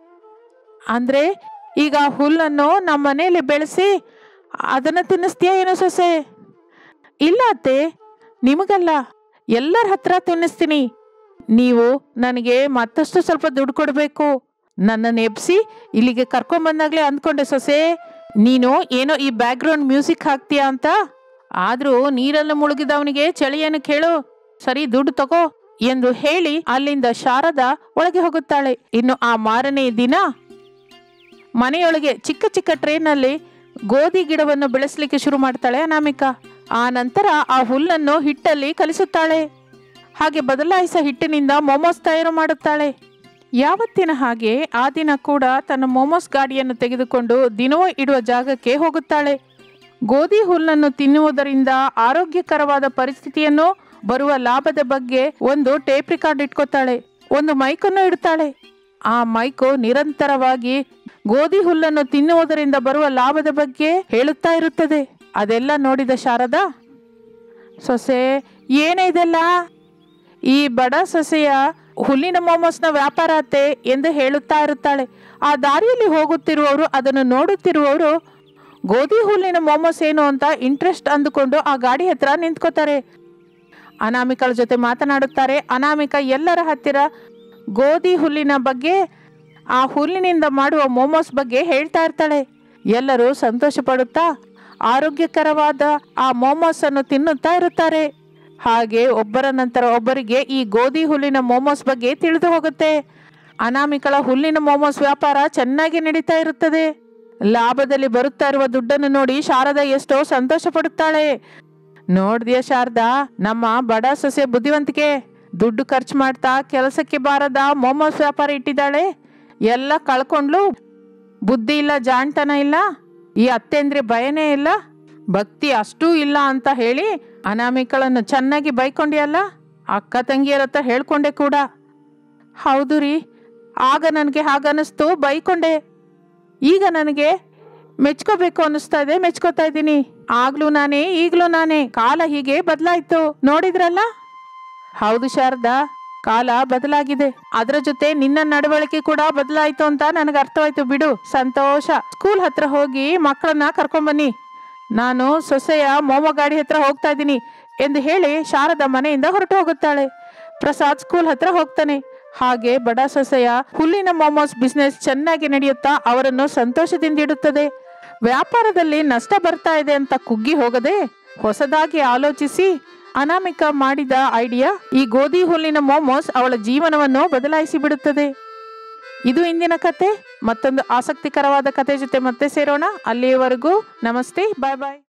ಅಂದ್ರೆ ಈಗ ಆ ಹುಲ್ಲನ್ನು ನಮ್ಮ ಮನೆಯಲ್ಲಿ ಬೆಳೆಸಿ ಅದನ್ನು ತಿನ್ನಿಸ್ತೀಯ ಏನೋ ಸೊಸೆ ಇಲ್ಲ ಅತ್ತೆ ನಿಮಗಲ್ಲ ಎಲ್ಲರ ಹತ್ರ ತಿನ್ನಿಸ್ತೀನಿ ನೀವು ನನಗೆ ಮತ್ತಷ್ಟು ಸ್ವಲ್ಪ ದುಡ್ಡು ಕೊಡಬೇಕು ನನ್ನನ್ನು ಎಬ್ಸಿ ಇಲ್ಲಿಗೆ ಕರ್ಕೊಂಬಂದಾಗ್ಲೇ ಅಂದ್ಕೊಂಡೆ ಸೊಸೆ ನೀನು ಏನೋ ಈ ಬ್ಯಾಕ್ಗ್ರೌಂಡ್ ಮ್ಯೂಸಿಕ್ ಹಾಕ್ತೀಯಾ ಅಂತ ಆದ್ರೂ ನೀರಲ್ಲಿ ಮುಳುಗಿದವನಿಗೆ ಚಳಿಯನ್ನು ಕೇಳು ಸರಿ ದುಡ್ಡು ತಗೋ ಎಂದು ಹೇಳಿ ಅಲ್ಲಿಂದ ಶಾರದಾ ಒಳಗೆ ಹೋಗುತ್ತಾಳೆ ಇನ್ನು ಆ ಮಾರನೇ ದಿನ ಮನೆಯೊಳಗೆ ಚಿಕ್ಕ ಚಿಕ್ಕ ಟ್ರೇನಲ್ಲಿ ಗೋಧಿ ಗಿಡವನ್ನು ಬೆಳೆಸಲಿಕ್ಕೆ ಶುರು ಮಾಡ್ತಾಳೆ ಅನಾಮಿಕಾ ಆ ನಂತರ ಆ ಹುಲ್ಲನ್ನು ಹಿಟ್ಟಲ್ಲಿ ಕಲಿಸುತ್ತಾಳೆ ಹಾಗೆ ಬದಲಾಯಿಸ ಹಿಟ್ಟಿನಿಂದ ಮೋಮೋಸ್ ತಯಾರು ಮಾಡುತ್ತಾಳೆ ಯಾವತ್ತಿನ ಹಾಗೆ ಆ ದಿನ ಕೂಡ ತನ್ನ ಮೋಮೋಸ್ ಗಾಡಿಯನ್ನು ತೆಗೆದುಕೊಂಡು ದಿನವೂ ಇಡುವ ಜಾಗಕ್ಕೆ ಹೋಗುತ್ತಾಳೆ ಗೋಧಿ ಹುಲ್ಲನ್ನು ತಿನ್ನುವುದರಿಂದ ಆರೋಗ್ಯಕರವಾದ ಪರಿಸ್ಥಿತಿಯನ್ನು ಬರುವ ಲಾಭದ ಬಗ್ಗೆ ಒಂದು ಟೇಪ್ ರಿಕಾರ್ಡ್ ಇಟ್ಕೋತಾಳೆ ಒಂದು ಮೈಕನ್ನು ಇಡ್ತಾಳೆ ಆ ಮೈಕು ನಿರಂತರವಾಗಿ ಗೋಧಿ ಹುಲ್ಲನ್ನು ತಿನ್ನುವುದರಿಂದ ಬರುವ ಲಾಭದ ಬಗ್ಗೆ ಹೇಳುತ್ತಾ ಇರುತ್ತದೆ ಅದೆಲ್ಲ ನೋಡಿದ ಶಾರದಾ ಸೊಸೆ ಏನೇ ಇದೆಲ್ಲ ಈ ಬಡ ಸೊಸೆಯ ಹುಲ್ಲಿನ ಮೋಮೋಸ್ನ ವ್ಯಾಪಾರ ಅತ್ತೆ ಎಂದು ಹೇಳುತ್ತಾ ಇರುತ್ತಾಳೆ ಆ ದಾರಿಯಲ್ಲಿ ಹೋಗುತ್ತಿರುವವರು ಅದನ್ನು ನೋಡುತ್ತಿರುವವರು ಗೋಧಿ ಹುಲ್ಲಿನ ಮೋಮೋಸ್ ಏನು ಅಂತ ಇಂಟ್ರೆಸ್ಟ್ ಅಂದುಕೊಂಡು ಆ ಗಾಡಿ ಹತ್ರ ನಿಂತ್ಕೋತಾರೆ ಅನಾಮಿಕಳ ಜೊತೆ ಮಾತನಾಡುತ್ತಾರೆ ಅನಾಮಿಕ ಎಲ್ಲರ ಹತ್ತಿರ ಗೋಧಿ ಹುಲ್ಲಿನ ಬಗ್ಗೆ ಆ ಹುಲ್ಲಿನಿಂದ ಮಾಡುವ ಮೋಮೋಸ್ ಬಗ್ಗೆ ಹೇಳ್ತಾ ಇರ್ತಾಳೆ ಎಲ್ಲರೂ ಸಂತೋಷ ಪಡುತ್ತಾ ಆರೋಗ್ಯಕರವಾದ ಆ ಮೋಮೋಸ್ ಅನ್ನು ತಿನ್ನುತ್ತಾ ಇರುತ್ತಾರೆ ಹಾಗೆ ಒಬ್ಬರ ನಂತರ ಒಬ್ಬರಿಗೆ ಈ ಗೋಧಿ ಹುಲ್ಲಿನ ಮೋಮೋಸ್ ಬಗ್ಗೆ ತಿಳಿದು ಹೋಗುತ್ತೆ ಅನಾಮಿಕಳ ಹುಲ್ಲಿನ ಮೋಮೋಸ್ ವ್ಯಾಪಾರ ಚೆನ್ನಾಗಿ ನಡೀತಾ ಇರುತ್ತದೆ ಲಾಭದಲ್ಲಿ ಬರುತ್ತಾ ಇರುವ ದುಡ್ಡನ್ನು ನೋಡಿ ಶಾರದಾ ಎಷ್ಟೋ ಸಂತೋಷ ಪಡುತ್ತಾಳೆ ನೋಡ್ದಿಯ ಶಾರದಾ ನಮ್ಮ ಬಡ ಸೊಸೆ ಬುದ್ಧಿವಂತಿಕೆ ದುಡ್ಡು ಖರ್ಚು ಮಾಡ್ತಾ ಕೆಲಸಕ್ಕೆ ಬಾರದ ಮೋಮೋಸ್ ವ್ಯಾಪಾರ ಇಟ್ಟಿದ್ದಾಳೆ ಎಲ್ಲ ಕಳ್ಕೊಂಡ್ಲು ಬುದ್ಧಿ ಇಲ್ಲ ಜಾಣ್ತನ ಇಲ್ಲ ಈ ಅತ್ತೆಂದ್ರೆ ಭಯನೇ ಇಲ್ಲ ಭಕ್ತಿ ಅಷ್ಟೂ ಇಲ್ಲ ಅಂತ ಹೇಳಿ ಅನಾಮಿಕಳನ್ನು ಚೆನ್ನಾಗಿ ಬೈಕೊಂಡಿಯಲ್ಲ ಅಕ್ಕ ತಂಗಿಯರ ಹತ್ರ ಹೇಳ್ಕೊಂಡೆ ಕೂಡ ಹೌದು ರೀ ಆಗ ನನಗೆ ಹಾಗನ್ನಿಸ್ತು ಬೈಕೊಂಡೆ ಈಗ ನನಗೆ ಮೆಚ್ಕೋಬೇಕು ಅನ್ನಿಸ್ತಾ ಇದೆ ಮೆಚ್ಕೋತಾ ಇದ್ದೀನಿ ಆಗ್ಲೂ ನಾನೇ ಈಗಲೂ ನಾನೇ ಕಾಲ ಹೀಗೆ ಬದಲಾಯ್ತು ನೋಡಿದ್ರಲ್ಲ ಹೌದು ಶಾರದಾ ಕಾಲ ಬದಲಾಗಿದೆ ಅದರ ಜೊತೆ ನಿನ್ನ ನಡವಳಿಕೆ ಕೂಡ ಬದಲಾಯ್ತು ಅಂತ ನನಗೆ ಅರ್ಥವಾಯ್ತು ಬಿಡು ಸಂತೋಷ ಸ್ಕೂಲ್ ಹತ್ರ ಹೋಗಿ ಮಕ್ಕಳನ್ನ ಕರ್ಕೊಂಬನ್ನಿ ನಾನು ಸೊಸೆಯ ಮೋಮೋ ಗಾಡಿ ಹತ್ರ ಹೋಗ್ತಾ ಇದ್ದೀನಿ ಎಂದು ಹೇಳಿ ಶಾರದಾ ಮನೆಯಿಂದ ಹೊರಟು ಹೋಗುತ್ತಾಳೆ ಪ್ರಸಾದ್ ಸ್ಕೂಲ್ ಹತ್ರ ಹೋಗ್ತಾನೆ ಹಾಗೆ ಬಡ ಸೊಸೆಯ ಹುಲ್ಲಿನ ಮೋಮೋಸ್ ಬಿಸ್ನೆಸ್ ಚೆನ್ನಾಗಿ ನಡೆಯುತ್ತಾ ಅವರನ್ನು ಸಂತೋಷದಿಂದ ಇಡುತ್ತದೆ ವ್ಯಾಪಾರದಲ್ಲಿ ನಷ್ಟ ಬರ್ತಾ ಇದೆ ಅಂತ ಕುಗ್ಗಿ ಹೋಗದೆ ಹೊಸದಾಗಿ ಆಲೋಚಿಸಿ ಅನಾಮಿಕ ಮಾಡಿದ ಐಡಿಯಾ ಈ ಗೋಧಿ ಹುಲ್ಲಿನ ಮೋಮೋಸ್ ಅವಳ ಜೀವನವನ್ನು ಬದಲಾಯಿಸಿ ಬಿಡುತ್ತದೆ ಇದು ಇಂದಿನ ಕತೆ ಮತ್ತೊಂದು ಆಸಕ್ತಿಕರವಾದ ಕತೆ ಜೊತೆ ಮತ್ತೆ ಸೇರೋಣ ಅಲ್ಲಿಯವರೆಗೂ ನಮಸ್ತೆ ಬಾಯ್ ಬಾಯ್